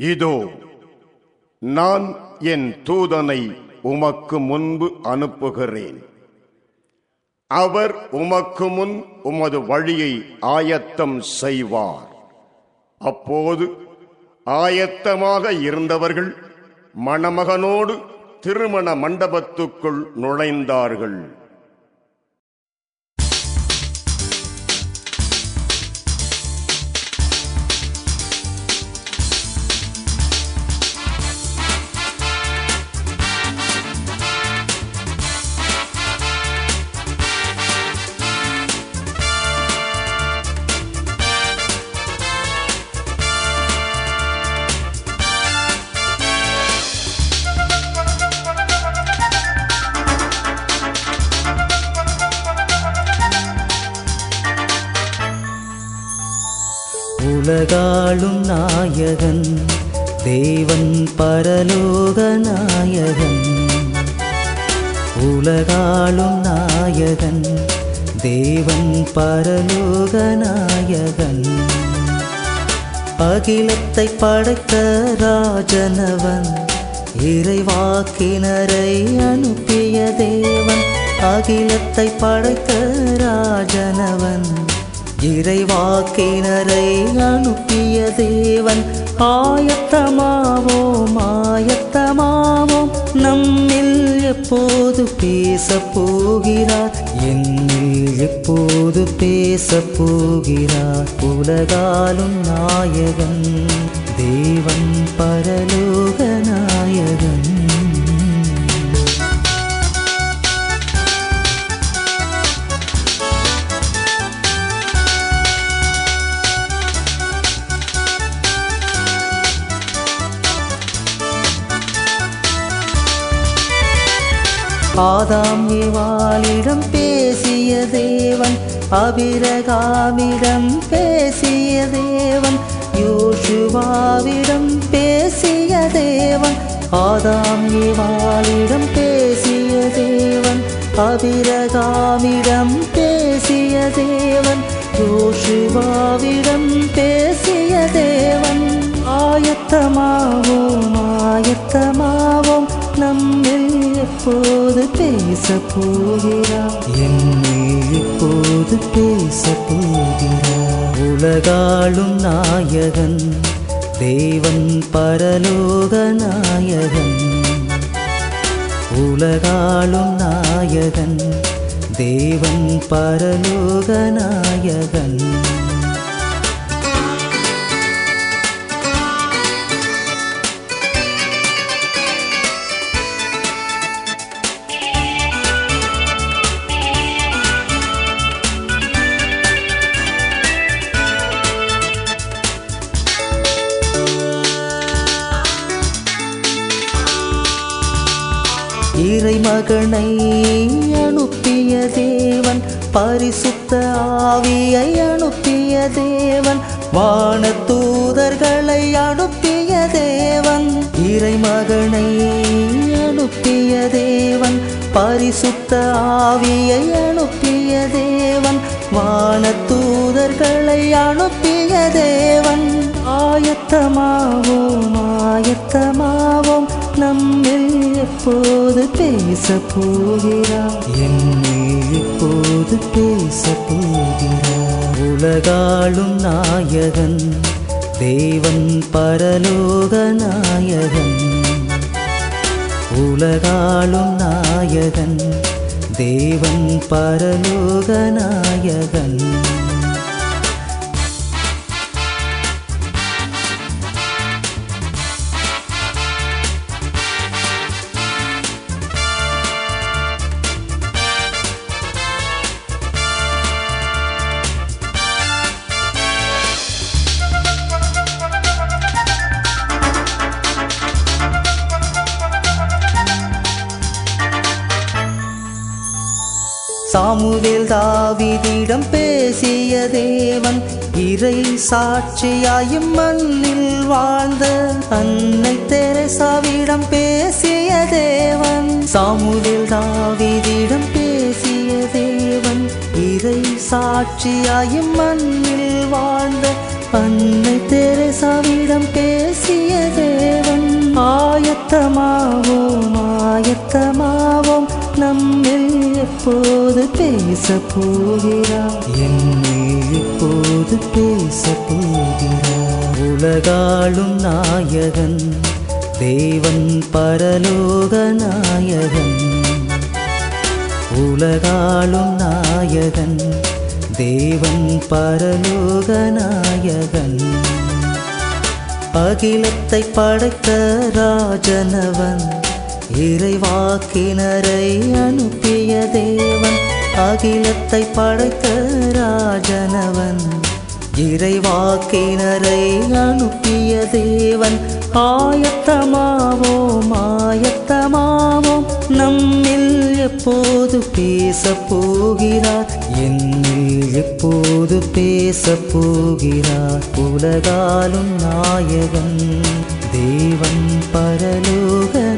இதோ நான் என் தூதனை உமக்கு முன்பு அனுப்புகிறேன் அவர் உமக்கு முன் உமது வழியை ஆயத்தம் செய்வார் அப்போது ஆயத்தமாக இருந்தவர்கள் மணமகனோடு திருமண மண்டபத்துக்குள் நுழைந்தார்கள் உலகாளும் நாயகன் தேவன் பரலோக நாயகன் உலகாளும் நாயகன் தேவன் பரலோக நாயகன் அகிலத்தை படைத்த ராஜனவன் இறைவாக்கினரை அனுப்பிய தேவன் அகிலத்தை படைத்த ராஜனவன் இறைவாக்கினரை அனுப்பிய தேவன் ஆயத்தமாவோம் ஆயத்தமாவோம் நம்மில் எப்போது பேச போகிறார் என்னில் எப்போது பேச போகிறார் உலகாலும் நாயகன் தேவன் பரலோக நாயகன் ஆதாம் ஏவாளிடம் பேசிய தேவன் அபிரகாமிடம் பேசிய தேவன் யோசுவாவிடம் பேசிய தேவன் ஆதாம் ஏவாளிடம் பேசிய தேவன் அபிரகாமிடம் பேசிய தேவன் யோசுவாவிடம் பேசிய தேவன் ஆயத்தமாவோம் ஆயத்தமாவோம் நம்மில் எப்போது பேச போகிறார் என்னில் எப்போது பேச போகிறார் உலகாளும் நாயகன் தேவன் பரலோக நாயகன் உலகாளும் நாயகன் தேவன் பரலோக நாயகன் இறைமகனை அனுப்பிய தேவன் பரிசுத்த ஆவியை அனுப்பிய தேவன் வான தூதர்களை அனுப்பிய தேவன் இறைமகனை அனுப்பிய தேவன் பரிசுத்த ஆவியை அனுப்பிய தேவன் வான தூதர்களை அனுப்பிய தேவன் ஆயத்தமாவோம் ஆயத்தமாவோம் நம்மில் எப்போது பேச போகிறார் என்னில் எப்போது பேச போகிறார் உலகாளும் நாயகன் தேவன் பரலோக நாயகன் உலகாளும் நாயகன் தேவன் பரலோக நாயகன் சாமுவேல் தாவிதிடம் பேசிய தேவன் இறை சாட்சியாயும் மண்ணில் வாழ்ந்த அன்னை தெரசாவிடம் பேசிய தேவன் சாமுவேல் தாவிதிடம் பேசிய தேவன் இறை சாட்சியாயும் மண்ணில் வாழ்ந்த அன்னை தெரசாவிடம் பேசிய தேவன் ஆயத்தமாவோம் ஆயத்தமாவோம் நம்மில் எப்போது பேச போகிறார் என்னில் எப்போது பேச போகிறார் உலகாளும் நாயகன் தேவன் பரலோக நாயகன் உலகாளும் நாயகன் தேவன் பரலோக நாயகன் அகிலத்தை படைத்த ராஜனவன் இறைவாக்கினரை அனுப்பிய தேவன் அகிலத்தை படைத்த ராஜனவன் இறைவாக்கினரை அனுப்பிய தேவன் ஆயத்தமாவோம் ஆயத்தமாவோம் நம்மில் எப்போது பேச போகிறார் என்னில் எப்போது பேச போகிறார் உலகாலும் நாயகன் தேவன் பரலோக